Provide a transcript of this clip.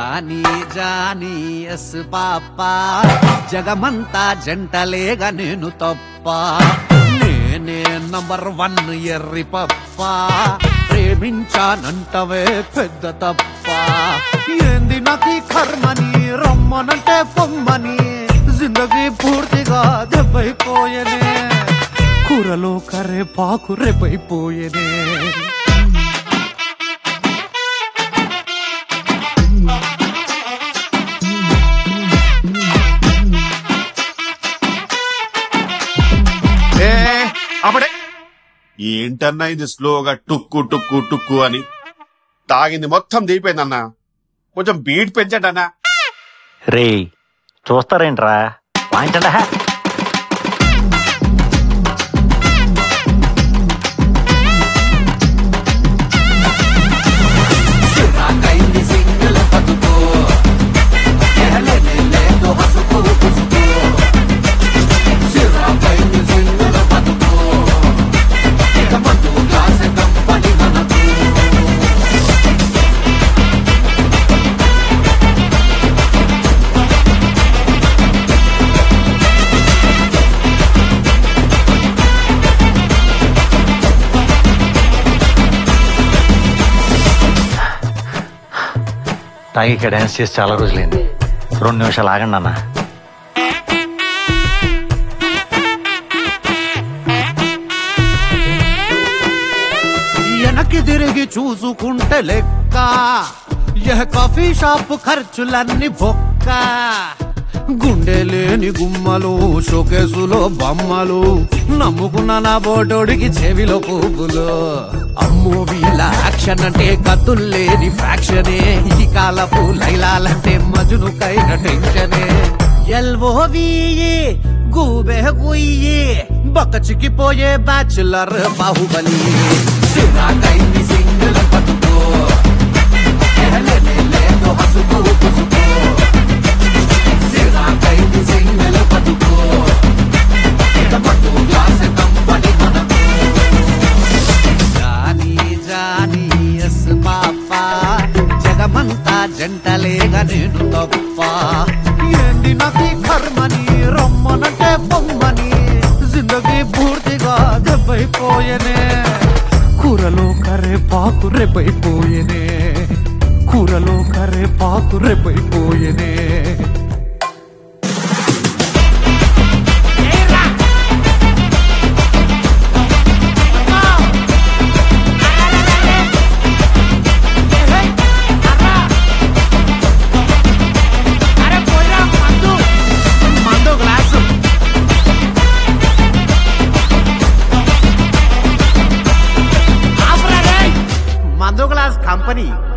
Johnny Johnny yes papa జగమంతా జంటలేగా నేను తప్ప నేనే నంబర్ వన్ ఎర్రి పప్ప ప్రేమించానంటవే పెద్ద తప్ప ఏంది నాకు ఈ కర్మని రమ్మనంటే పొమ్మని జిందగీ పూర్తిగా దెబ్బైపోయనే కూరలో కర్రే పాకు రేపైపోయనే ఏ అప్పుడే ఏంటన్నా ఇది స్లోగా టుక్కు టుక్కు టుక్కు అని తాగింది మొత్తం దిగిపోయిందన్నా కొంచెం బీట్ పెంచండి అన్నా రే చూస్తారేంట్రా వాయించండా సిరాకైంది సింగిల్ బతుకు ఎహలేనే లేదు హసుకు పుసుకు సిరాకైంది సింగిల్ బతుకు ఇక మందు గ్లాస్ కంపని మనకు తాగి ఇక్కడ డాన్స్ చేసి చాలా రోజులైంది రెండు నిమిషాలు ఆగండి అన్న వెనక్కి తిరిగి చూసుకుంటే లెక్క ఏ కాఫీ షాప్ ఖర్చులన్నీ బొక్క గుండె లేని గుమ్మలు షోకేసులో బొమ్మలు నమ్ముకున్న నా బోటోడికి చెవిలో పువ్వులు అమ్మో వీళ్ళ యాక్షన్ అంటే కత్తులు లేని ఫ్రాక్షనే ఈ కాలపు లైలాలంటే మజునుకైన టెన్షనే ఎల్ఓవియే గూబె గుయ్యి బక్క చిక్కిపోయే బ్యాచులర్ బాహుబలి సిరాకైంది సింగిల్ పట్టుకో ఎహలేనే లేదు హసుకు పుసుకో సిరాకైంది సింగిల్ పట్టుకో ఇక పట్టు గ్లాస్ కంపని మనకు జానీ జానీ ఎస్ పాప జగమంతా జంటలేగా నేను తప్ప ఏంది నాకు ఈ కర్మని రమ్మనంటే బొమ్మని జిందగీ పూర్తిగా దెబ్బైపోయనే కూరలో కర్రే పాకు రేపైపోయనే కూరలో కర్రే పాకు రేపైపోయనే మందు గ్లాసు మందు గ్లాస్ కంపెనీ